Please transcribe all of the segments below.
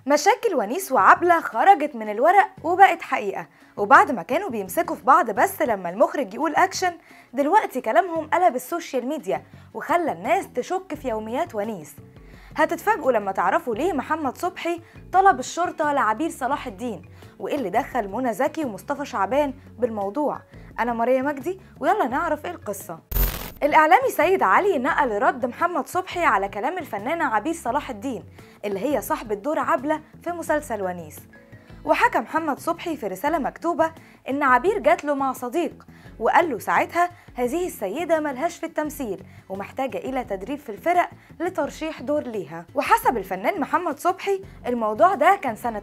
مشاكل ونيس وعبلة خرجت من الورق وبقت حقيقة وبعد ما كانوا بيمسكوا في بعض بس لما المخرج يقول أكشن دلوقتي كلامهم قلب السوشيال ميديا وخلى الناس تشك في يوميات ونيس هتتفاجئوا لما تعرفوا ليه محمد صبحي طلب الشرطة لعبير صلاح الدين وإيه اللي دخل منى زكي ومصطفى شعبان بالموضوع أنا ماريا مجدي ويلا نعرف إيه القصة الإعلامي سيد علي نقل رد محمد صبحي على كلام الفنانة عبير صلاح الدين اللي هي صاحبة دور عبلة في مسلسل ونيس وحكى محمد صبحي في رسالة مكتوبة إن عبير جات له مع صديق وقال له ساعتها هذه السيدة ملهاش في التمثيل ومحتاجة إلى تدريب في الفرق لترشيح دور ليها وحسب الفنان محمد صبحي الموضوع ده كان سنة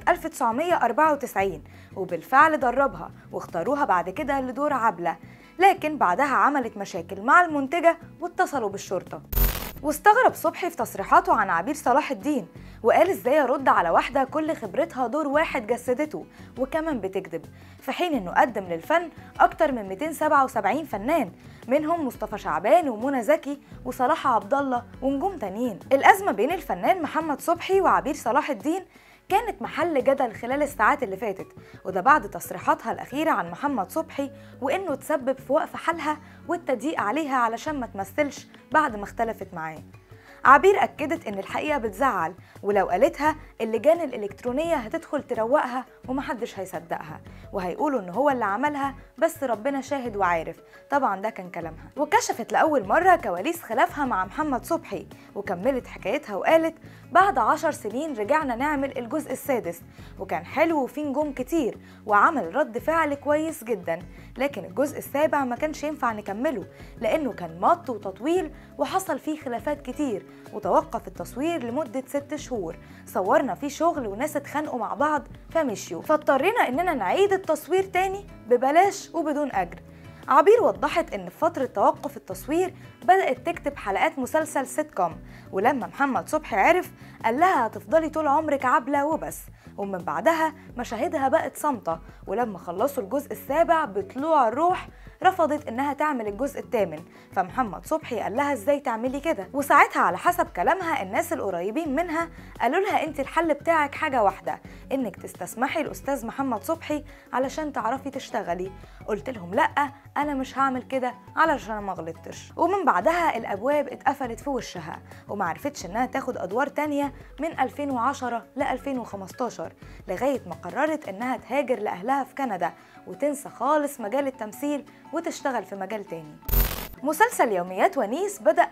1994 وبالفعل دربها واختاروها بعد كده لدور عبلة لكن بعدها عملت مشاكل مع المنتجة واتصلوا بالشرطة واستغرب صبحي في تصريحاته عن عبير صلاح الدين وقال ازاي ارد على واحده كل خبرتها دور واحد جسدته وكمان بتكذب في حين انه قدم للفن اكتر من 277 فنان منهم مصطفى شعبان ومنى زكي وصلاح عبد الله ونجوم تانيين الازمه بين الفنان محمد صبحي وعبير صلاح الدين كانت محل جدل خلال الساعات اللي فاتت وده بعد تصريحاتها الأخيرة عن محمد صبحي وإنه تسبب في وقف حالها والتضييق عليها علشان ما تمثلش بعد ما اختلفت معاه عبير أكدت إن الحقيقة بتزعل ولو قالتها اللجان الإلكترونية هتدخل تروقها ومحدش هيصدقها وهيقولوا إن هو اللي عملها بس ربنا شاهد وعارف طبعا ده كان كلامها وكشفت لأول مرة كواليس خلافها مع محمد صبحي وكملت حكايتها وقالت بعد عشر سنين رجعنا نعمل الجزء السادس وكان حلو وفيه نجوم كتير وعمل رد فعل كويس جدا لكن الجزء السابع ما كانش ينفع نكمله لأنه كان مط وتطويل وحصل فيه خلافات كتير وتوقف التصوير لمدة ست شهور صورنا فيه شغل وناس اتخانقوا مع بعض فمشيوا فاضطرينا اننا نعيد التصوير تاني ببلاش وبدون اجر عبير وضحت ان في فترة توقف التصوير بدأت تكتب حلقات مسلسل سيت كوم ولما محمد صبحي عرف قال لها هتفضلي طول عمرك عبلة وبس ومن بعدها مشاهدها بقت صامتة ولما خلصوا الجزء السابع بطلوع الروح رفضت انها تعمل الجزء الثامن فمحمد صبحي قال لها ازاي تعملي كده وساعتها على حسب كلامها الناس القريبين منها قالوا لها انت الحل بتاعك حاجه واحده انك تستسمحي الاستاذ محمد صبحي علشان تعرفي تشتغلي قلت لهم لا انا مش هعمل كده علشان ما غلطتش ومن بعدها الابواب اتقفلت في وشها وما عرفتش انها تاخد ادوار تانية من 2010 ل 2015 لغايه ما قررت انها تهاجر لاهلها في كندا وتنسى خالص مجال التمثيل وتشتغل في مجال تاني مسلسل يوميات ونيس بدأ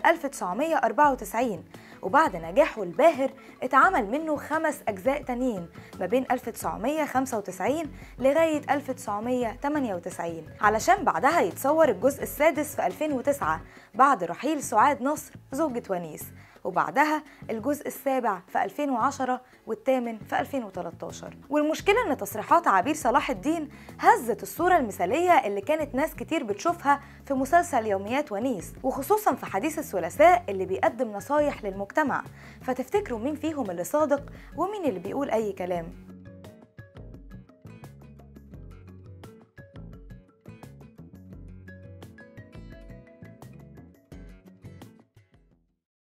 1994 وبعد نجاحه الباهر اتعمل منه خمس أجزاء تانيين ما بين 1995 لغاية 1998 علشان بعدها يتصور الجزء السادس في 2009 بعد رحيل سعاد نصر زوجة ونيس وبعدها الجزء السابع في 2010 والثامن في 2013 والمشكلة ان تصريحات عبير صلاح الدين هزت الصورة المثالية اللي كانت ناس كتير بتشوفها في مسلسل يوميات ونيس وخصوصا في حديث الثلاثاء اللي بيقدم نصايح للمجتمع فتفتكروا مين فيهم اللي صادق ومين اللي بيقول اي كلام